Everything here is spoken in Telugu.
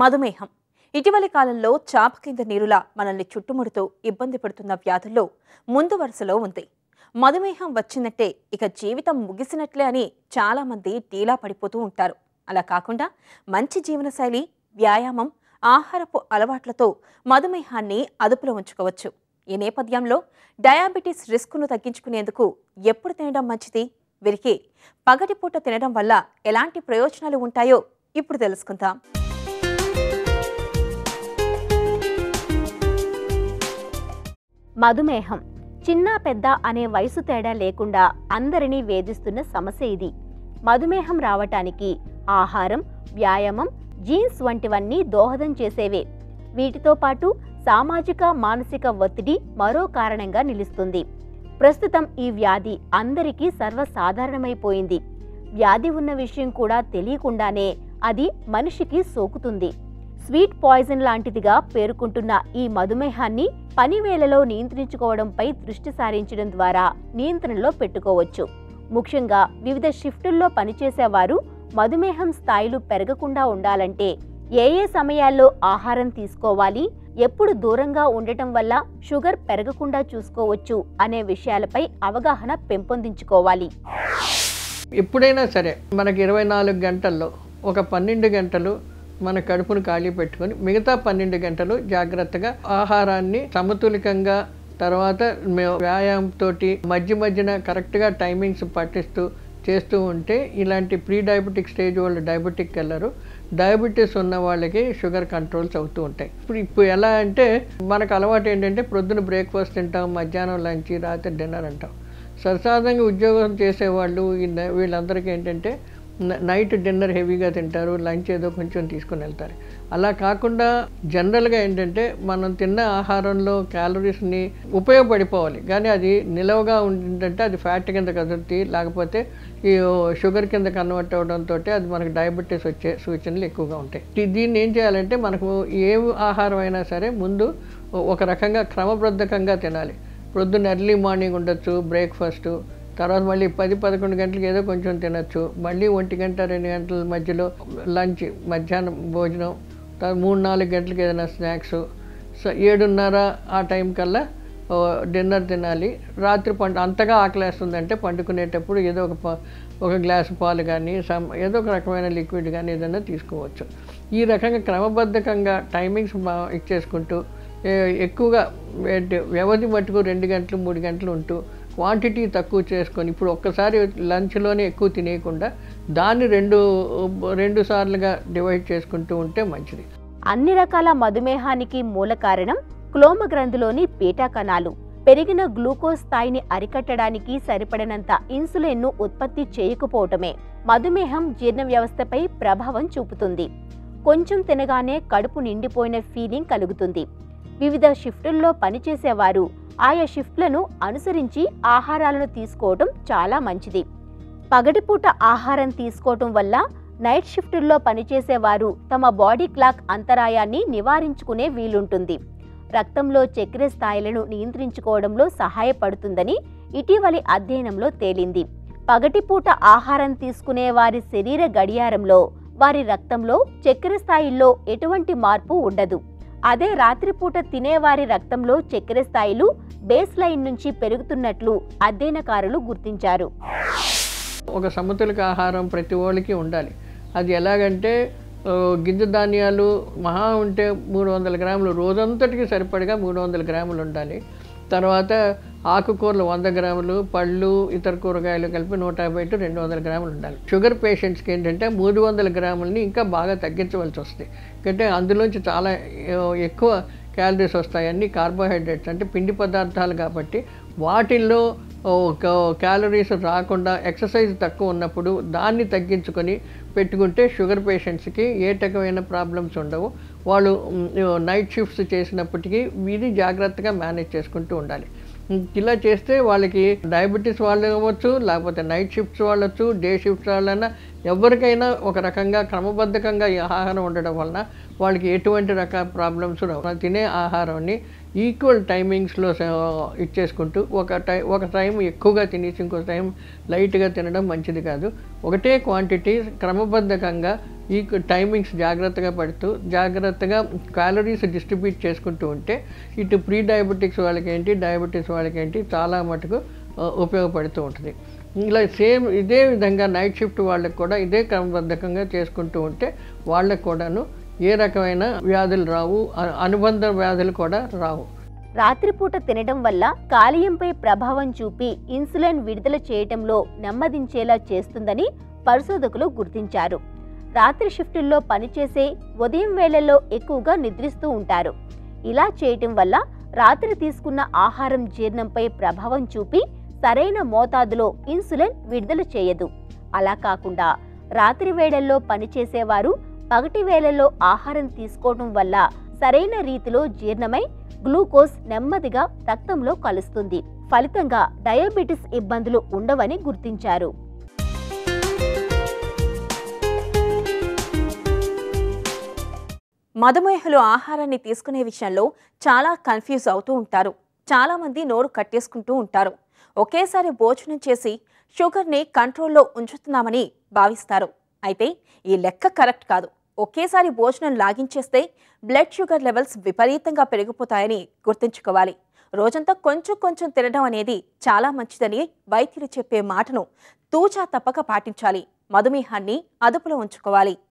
మధుమేహం ఇటీవలి కాలంలో చాప కింద నీరులా మనల్ని చుట్టుముడుతూ ఇబ్బంది పెడుతున్న వ్యాధుల్లో ముందు వరుసలో ఉంది మధుమేహం వచ్చిందంటే ఇక జీవితం ముగిసినట్లే అని చాలామంది టీలా పడిపోతూ ఉంటారు అలా కాకుండా మంచి జీవనశైలి వ్యాయామం ఆహారపు అలవాట్లతో మధుమేహాన్ని అదుపులో ఉంచుకోవచ్చు ఈ నేపథ్యంలో డయాబెటీస్ రిస్కును తగ్గించుకునేందుకు ఎప్పుడు తినడం మంచిది వీరికి పగటిపూట తినడం వల్ల ఎలాంటి ప్రయోజనాలు ఉంటాయో ఇప్పుడు తెలుసుకుందాం మధుమేహం చిన్న పెద్ద అనే వయసు తేడా లేకుండా అందరినీ వేధిస్తున్న సమస్య ఇది మధుమేహం రావటానికి ఆహారం వ్యాయామం జీన్స్ వంటివన్నీ దోహదం చేసేవే వీటితో పాటు సామాజిక మానసిక ఒత్తిడి మరో కారణంగా నిలుస్తుంది ప్రస్తుతం ఈ వ్యాధి అందరికీ సర్వసాధారణమైపోయింది వ్యాధి ఉన్న విషయం కూడా తెలియకుండానే అది మనిషికి సోకుతుంది స్వీట్ పాయిజన్ లాంటిదిగా పేర్కొంటున్న ఈ మధుమేహాన్ని పని వేళలో నియంత్రించుకోవడంపై దృష్టి సారించడం ద్వారా నియంత్రణలో పెట్టుకోవచ్చు ముఖ్యంగా వివిధ షిఫ్టుల్లో పనిచేసేవారు మధుమేహం స్థాయిలు పెరగకుండా ఉండాలంటే ఏ ఏ సమయాల్లో ఆహారం తీసుకోవాలి ఎప్పుడు దూరంగా ఉండటం వల్ల షుగర్ పెరగకుండా చూసుకోవచ్చు అనే విషయాలపై అవగాహన పెంపొందించుకోవాలి ఎప్పుడైనా సరే మనకి ఇరవై నాలుగు గంటల్లో ఒక పన్నెండు గంటలు మన కడుపును ఖాళీ పెట్టుకొని మిగతా పన్నెండు గంటలు జాగ్రత్తగా ఆహారాన్ని సమతులికంగా తర్వాత మే- వ్యాయామంతో మధ్య మధ్యన కరెక్ట్గా టైమింగ్స్ పాటిస్తూ చేస్తూ ఉంటే ఇలాంటి ప్రీ డయాబెటిక్ స్టేజ్ వాళ్ళు డయాబెటిక్ వెళ్ళరు డయాబెటీస్ ఉన్న వాళ్ళకి షుగర్ కంట్రోల్స్ అవుతూ ఉంటాయి ఇప్పుడు ఇప్పుడు ఎలా అంటే మనకు అలవాటు ఏంటంటే ప్రొద్దున బ్రేక్ఫాస్ట్ తింటాం మధ్యాహ్నం లంచ్ రాత్రి డిన్నర్ అంటాం సరసాదంగా ఉద్యోగం చేసేవాళ్ళు ఈ న- వీళ్ళందరికీ ఏంటంటే న- నైట్ డిన్నర్ హెవీగా తింటారు లంచ్ ఏదో కొంచెం తీసుకుని వెళ్తారు అలా కాకుండా జనరల్గా ఏంటంటే మనం తిన్న ఆహారంలో క్యాలరీస్ని ఉపయోగపడిపోవాలి కానీ అది నిలవగా ఉండిందంటే అది ఫ్యాట్ కింద కదులుతుంది లేకపోతే ఈ షుగర్ కింద కన్వర్ట్ అవడంతో అది మనకు డయాబెటీస్ వచ్చే సూచనలు ఎక్కువగా ఉంటాయి దీ- దీన్ని ఏం చేయాలంటే మనకు ఏ ఆహారం అయినా సరే ముందు ఒక రకంగా క్రమబద్ధకంగా తినాలి ప్రొద్దున్న ఎర్లీ మార్నింగ్ ఉండొచ్చు బ్రేక్ఫాస్ట్ తర్వాత మళ్ళీ పది పదకొండు గంటలకు ఏదో కొంచెం తినొచ్చు మళ్ళీ ఒంటి గంట రెండు గంటల మధ్యలో లంచ్ మధ్యాహ్నం భోజనం తర్వాత మూడు నాలుగు గంటలకు ఏదైనా స్నాక్స్ సో ఏడున్నర ఆ టైం కల్లా ఓ, డిన్నర్ తినాలి రాత్రి పండు అంతగా ఆకలేస్తుందంటే పండుకునేటప్పుడు ఏదో ఒక పా- ఒక గ్లాసు పాలు కానీ సమ్ ఏదో ఒక రకమైన లిక్విడ్ కానీ ఏదైనా తీసుకోవచ్చు ఈ రకంగా క్రమబద్ధకంగా టైమింగ్స్ బా- ఇచ్చేసుకుంటూ ఏ- ఎక్కువగా ఏంటి వ్యవధి మటుకు రెండు గంటలు మూడు గంటలు ఉంటూ క్వాంటిటీ తక్కువ చేసుకొని ఇప్పుడు ఒక్కసారి లంచ్లోనే ఎక్కువ తినేయకుండా దాన్ని రెండు రెండు సార్లుగా డివైడ్ చేసుకుంటూ ఉంటే మంచిది అన్ని రకాల మధుమేహానికి మూల కారణం క్లోమ గ్రంథిలోని బీటా కణాలు పెరిగిన గ్లూకోజ్ స్థాయిని అరికట్టడానికి సరిపడినంత ఇన్సులిన్ను ఉత్పత్తి చేయకపోవటమే మధుమేహం జీర్ణ వ్యవస్థపై ప్రభావం చూపుతుంది కొంచెం తినగానే కడుపు నిండిపోయిన ఫీలింగ్ కలుగుతుంది వివిధ షిఫ్టుల్లో పనిచేసేవారు ఆయా షిఫ్ట్లను అనుసరించి ఆహారాలను తీసుకోవడం చాలా మంచిది పగటిపూట ఆహారం తీసుకోవటం వల్ల నైట్ షిఫ్టుల్లో పనిచేసేవారు తమ బాడీ క్లాక్ అంతరాయాన్ని నివారించుకునే వీలుంటుంది రక్తంలో చక్కెర స్థాయిలను నియంత్రించుకోవడంలో సహాయపడుతుందని ఇటీవలి అధ్యయనంలో తేలింది పగటిపూట ఆహారం తీసుకునే వారి శరీర గడియారంలో వారి రక్తంలో చక్కెర స్థాయిల్లో ఎటువంటి మార్పు ఉండదు అదే రాత్రిపూట తినేవారి రక్తంలో చక్కెర స్థాయిలు బేస్ లైన్ నుంచి పెరుగుతున్నట్లు అధ్యయనకారులు గుర్తించారు ఒక సమతులిక ఆహారం ప్రతి వాళ్ళకి ఉండాలి అది ఎలాగంటే ఆ, గింజ ధాన్యాలు మహా ఉంటే మూడు వందల గ్రాములు రోజంతటికి సరిపడగా మూడు వందల గ్రాములు ఉండాలి తర్వాత ఆకుకూరలు వంద గ్రాములు పళ్ళు ఇతర కూరగాయలు కలిపి నూట యాభై టు రెండు వందల గ్రాములు ఉండాలి షుగర్ పేషెంట్స్కి ఏంటంటే మూడు వందల గ్రాములని ఇంకా బాగా తగ్గించవలసి వస్తుంది ఎందుకంటే అందులోంచి చాలా ఆ, ఎక్కువ క్యాలరీస్ వస్తాయి అన్ని కార్బోహైడ్రేట్స్ అంటే పిండి పదార్థాలు కాబట్టి వాటిల్లో ఒక క్యాలరీస్ రాకుండా ఎక్సర్సైజ్ తక్కువ ఉన్నప్పుడు దాన్ని తగ్గించుకొని పెట్టుకుంటే షుగర్ పేషెంట్స్కి ఏ రకమైన ప్రాబ్లమ్స్ ఉండవు వాళ్ళు నైట్ షిఫ్ట్స్ చేసినప్పటికీ ఇది జాగ్రత్తగా మేనేజ్ చేసుకుంటూ ఉండాలి ఉమ్, ఇలా చేస్తే వాళ్ళకి డయాబెటీస్ వాళ్ళు అవ్వచ్చు లేకపోతే నైట్ షిఫ్ట్స్ వాళ్ళొచ్చు డే షిఫ్ట్స్ వాళ్ళైనా ఎవరికైనా ఒక రకంగా క్రమబద్ధకంగా ఈ ఆహారం ఉండడం వలన వాళ్ళకి ఎటువంటి రకాల ప్రాబ్లమ్స్ రావు మనం తినే ఆహారాన్ని ఈక్వల్ టైమింగ్స్లో ఇచ్చేసుకుంటూ ఒక టై ఒక టైం ఎక్కువగా తినేసి ఇంకో టైం లైట్గా తినడం మంచిది కాదు ఒకటే క్వాంటిటీ క్రమబద్ధకంగా ఈ టైమింగ్స్ జాగ్రత్తగా పడుతూ జాగ్రత్తగా క్యాలరీస్ డిస్ట్రిబ్యూట్ చేసుకుంటూ ఉంటే ఇటు ప్రీ డయాబెటిక్స్ వాళ్ళకేంటి డయాబెటిక్స్ వాళ్ళకేంటి చాలా మటుకు ఆ, ఉపయోగపడుతూ ఉంటుంది ఇలా సేమ్ ఇదే విధంగా నైట్ షిఫ్ట్ వాళ్ళకి కూడా ఇదే క్రమబద్ధకంగా చేసుకుంటూ ఉంటే వాళ్ళకు కూడాను ఏ రకమైన వ్యాధులు రావు అ- అనుబంధ వ్యాధులు కూడా రావు రాత్రిపూట తినడం వల్ల కాలేయంపై ప్రభావం చూపి ఇన్సులిన్ విడుదల చేయటంలో నెమ్మదించేలా చేస్తుందని పరిశోధకులు గుర్తించారు రాత్రి షిఫ్టుల్లో పనిచేసే ఉదయం వేళల్లో ఎక్కువగా నిద్రిస్తూ ఉంటారు ఇలా చేయటం వల్ల రాత్రి తీసుకున్న ఆహారం జీర్ణంపై ప్రభావం చూపి సరైన మోతాదులో ఇన్సులిన్ విడుదల చేయదు అలా కాకుండా రాత్రి వేళల్లో పనిచేసేవారు పగటి వేళల్లో ఆహారం తీసుకోవడం వల్ల సరైన రీతిలో జీర్ణమై గ్లూకోజ్ నెమ్మదిగా రక్తంలో కలుస్తుంది ఫలితంగా డయాబెటిస్ ఇబ్బందులు ఉండవని గుర్తించారు మధుమేహులు ఆహారాన్ని తీసుకునే విషయంలో చాలా కన్ఫ్యూజ్ అవుతూ ఉంటారు చాలామంది నోరు కట్టేసుకుంటూ ఉంటారు ఒకేసారి భోజనం చేసి షుగర్ని కంట్రోల్లో ఉంచుతున్నామని భావిస్తారు అయితే ఈ లెక్క కరెక్ట్ కాదు ఒకేసారి భోజనం లాగించేస్తే బ్లడ్ షుగర్ లెవెల్స్ విపరీతంగా పెరిగిపోతాయని గుర్తుంచుకోవాలి రోజంతా కొంచెం కొంచెం తినడం అనేది చాలా మంచిదని వైద్యులు చెప్పే మాటను తూచా తప్పక పాటించాలి మధుమేహాన్ని అదుపులో ఉంచుకోవాలి